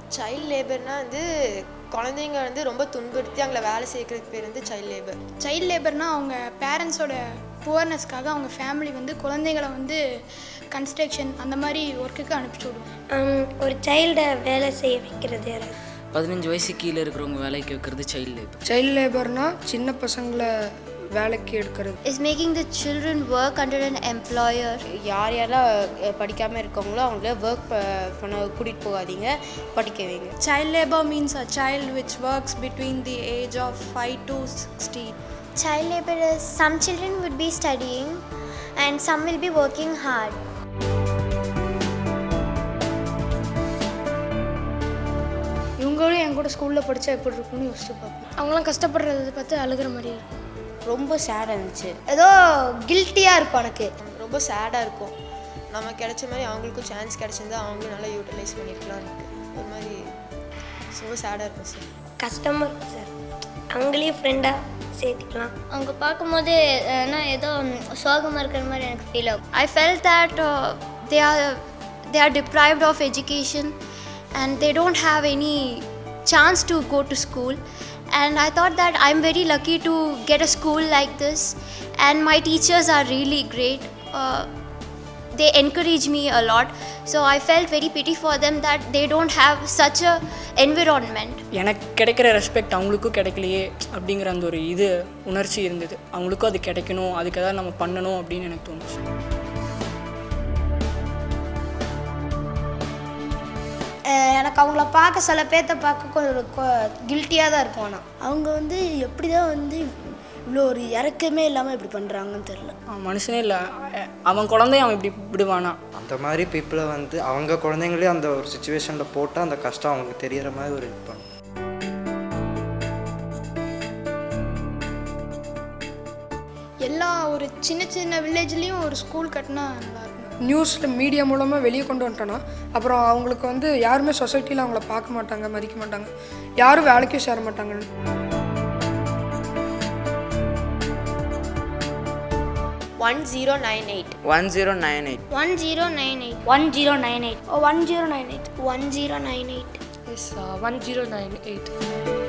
Child லேபர்னால் வந்து குழந்தைங்க வந்து ரொம்ப துன்புறுத்தி அவங்கள வேலை செய்யறதுக்கு பேர் வந்து சைல்ட் லேபர் சைல்ட் லேபர்னால் அவங்க பேரண்ட்ஸோட புவர்னஸ்க்காக அவங்க ஃபேமிலி வந்து குழந்தைகளை வந்து கன்ஸ்ட்ரக்ஷன் அந்த மாதிரி ஒர்க்குக்கு அனுப்பிச்சி விடுவோம் ஹம், ஒரு சைல்டை வேலை செய்ய வைக்கிறது யாரு பதினஞ்சு வயசு கீழே இருக்கிறவங்க வேலைக்கு வைக்கிறது சைல்டு லேபர் சைல்ட் லேபர்னால் சின்ன பசங்களை வேலைக்கு எடுக்கிறது is making the children work under an employer. யார் யாரெல்லாம் படிக்காமல் இருக்கவங்களோ அவங்கள ஒர்க் பண்ண கூட்டிகிட்டு போகாதீங்க படிக்க வைங்க Child labor means a child which works between the age of 5 to 16. Child labor is some children would be studying and some will be working hard. இவங்களும் என் கூட ஸ்கூலில் படித்தா எப்படி இருக்கும்னு யோசிச்சு பார்ப்பேன் அவங்களாம் கஷ்டப்படுறத பார்த்து அழுகிற மாதிரி இருக்கும் ரொம்ப சேடாக இருந்துச்சு ஏதோ கில்ட்டியாக இருக்கும் எனக்கு ரொம்ப சேடாக இருக்கும் நம்ம கிடைச்ச மாதிரி அவங்களுக்கும் சான்ஸ் கிடைச்சிருந்தா அவங்களும் நல்லா யூட்டிலைஸ் பண்ணியிருக்கலாம் இருக்கு ஒரு மாதிரி ரொம்ப சேடாக இருக்கும் சார் கஷ்டமாக இருக்கும் சார் அவங்களையும் ஃப்ரெண்டாக சேர்த்துக்கலாம் அவங்க பார்க்கும்போது நான் ஏதோ சோகமாக இருக்கிற மாதிரி எனக்கு ஃபீல் ஆகும் I felt that they are they are deprived of education and they don't have any chance to go to school and I thought that I am very lucky to get a school like this and my teachers are really great they encourage me a lot so i felt very pity for them that they don't have such a environment எனக்கு கிடைக்கிற respect அவங்களுக்கும் கிடைக்கலையே அப்படிங்கிற அந்த ஒரு இது உணர்ச்சி இருந்தது அவங்களுக்கும் அது கிடைக்கணும் அதுக்கு ஏதாவது நம்ம பண்ணணும் அப்படின்னு எனக்கு தோணுச்சு எனக்கு அவங்கள பார்க்க சில பேர்த்த பார்க்க கொஞ்சம் கில்ட்டியாக தான் இருக்கும் ஆனால் அவங்க வந்து எப்படி தான் வந்து இவ்வளோ ஒரு இறக்கமே இல்லாமல் இப்படி பண்ணுறாங்கன்னு தெரில அவன் மனுஷனே இல்லை அவன் குழந்தைய அவன் இப்படி விடுவானா அந்த மாதிரி பீப்புளை வந்து அவங்க குழந்தைங்களே அந்த ஒரு சுச்சுவேஷனில் போட்டால் அந்த கஷ்டம் அவங்களுக்கு தெரியற மாதிரி ஒரு இது பண்ணும் எல்லா ஒரு சின்ன சின்ன வில்லேஜ்லேயும் ஒரு ஸ்கூல் கட்டினா நல்லாயிருக்கும் நியூஸில் மீடியா மூலமாக வெளியே கொண்டு வந்துட்டோன்னா அப்புறம் அவங்களுக்கு வந்து யாருமே சொசைட்டியில் அவங்கள பார்க்க மாட்டாங்க மதிக்க மாட்டாங்க யாரும் வேலைக்கும் சேர மாட்டாங்க one zero nine eight one zero nine eight one zero nine eight one zero nine eight one zero nine eight one zero nine eight one zero nine eight